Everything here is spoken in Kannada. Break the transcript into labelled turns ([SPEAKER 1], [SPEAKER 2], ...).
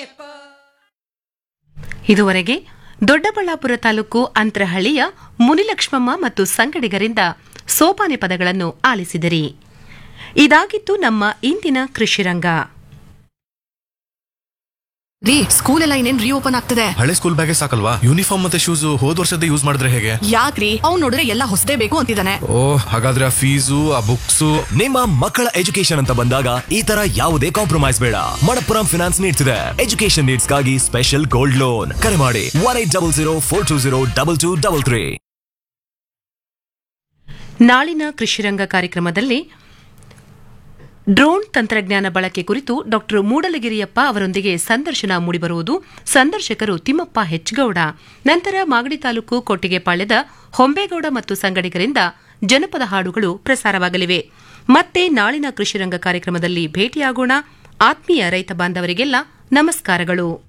[SPEAKER 1] ಇದುವರೆಗೆ ದೊಡ್ಡಬಳ್ಳಾಪುರ ತಾಲೂಕು ಅಂತರಹಳ್ಳಿಯ ಮುನಿಲಕ್ಷ್ಮಮ್ಮ ಮತ್ತು ಸಂಗಡಿಗರಿಂದ ಸೋಪಾನೆ ಪದಗಳನ್ನು ಆಲಿಸಿದಿರಿ ಇದಾಗಿತ್ತು ನಮ್ಮ ಇಂದಿನ ಕೃಷಿರಂಗ
[SPEAKER 2] ರೀ ಸ್ಕೂಲ್ ಎಲ್ಲ ಇನ್ನೇನ್ ರೀಓಪನ್ ಆಗ್ತದೆ
[SPEAKER 3] ಹಳೆ ಸ್ಕೂಲ್ ಬ್ಯಾಗೆ ಸಾಕಲ್ವಾ ಯೂನಿಫಾರ್ಮ್ ಮತ್ತೆ ಶೂಸ್ ಹೋದ್ ವರ್ಷದ ಯೂಸ್ ಮಾಡಿದ್ರೆ ಹೇಗೆ
[SPEAKER 2] ಯಾಕ್ರಿ ಅವ್ನ್ ನೋಡಿದ್ರೆ ಎಲ್ಲ ಹೊಸದೇ ಬೇಕು ಅಂತಿದ್ದಾನೆ
[SPEAKER 3] ಓ ಹಾಗಾದ್ರೆ ಆ ಫೀಸು ಆ ಬುಕ್ಸು
[SPEAKER 4] ನಿಮ್ಮ ಮಕ್ಕಳ ಎಜುಕೇಶನ್ ಅಂತ ಬಂದಾಗ ಈ ತರ ಯಾವುದೇ ಕಾಂಪ್ರಮೈಸ್ ಬೇಡ ಮಣಪ್ಪುರಂ ಫಿನಾನ್ಸ್ ನೀಡ್ತಿದೆ ಎಜುಕೇಶನ್ ನೀಡ್ಸ್ಗಾಗಿ ಸ್ಪೆಷಲ್ ಗೋಲ್ಡ್ ಲೋನ್ ಕರೆ ಮಾಡಿ one eight double zero four two zero double two double three
[SPEAKER 1] ನಾಳಿನ ಕೃಷಿರಂಗ ಕಾರ್ಯಕ್ರಮದಲ್ಲಿ ಡ್ರೋನ್ ತಂತ್ರಜ್ಞಾನ ಬಳಕೆ ಕುರಿತು ಡಾಕ್ಟರ್ ಮೂಡಲಗಿರಿಯಪ್ಪ ಅವರೊಂದಿಗೆ ಸಂದರ್ಶನ ಮೂಡಿಬರುವುದು ಸಂದರ್ಶಕರು ತಿಮ್ಮಪ್ಪ ಹೆಚ್ಗೌಡ ನಂತರ ಮಾಗಡಿ ತಾಲೂಕು ಕೊಟ್ಟಿಗೆಪಾಳ್ಯದ ಹೊಂಬೇಗೌಡ ಮತ್ತು ಸಂಗಡಿಗರಿಂದ ಜನಪದ ಹಾಡುಗಳು ಪ್ರಸಾರವಾಗಲಿವೆ ಮತ್ತೆ ನಾಳಿನ ಕೃಷಿರಂಗ ಕಾರ್ಯಕ್ರಮದಲ್ಲಿ ಭೇಟಿಯಾಗೋಣ ಆತ್ಮೀಯ ರೈತ ಬಾಂಧವರಿಗೆಲ್ಲ ನಮಸ್ಕಾರಗಳು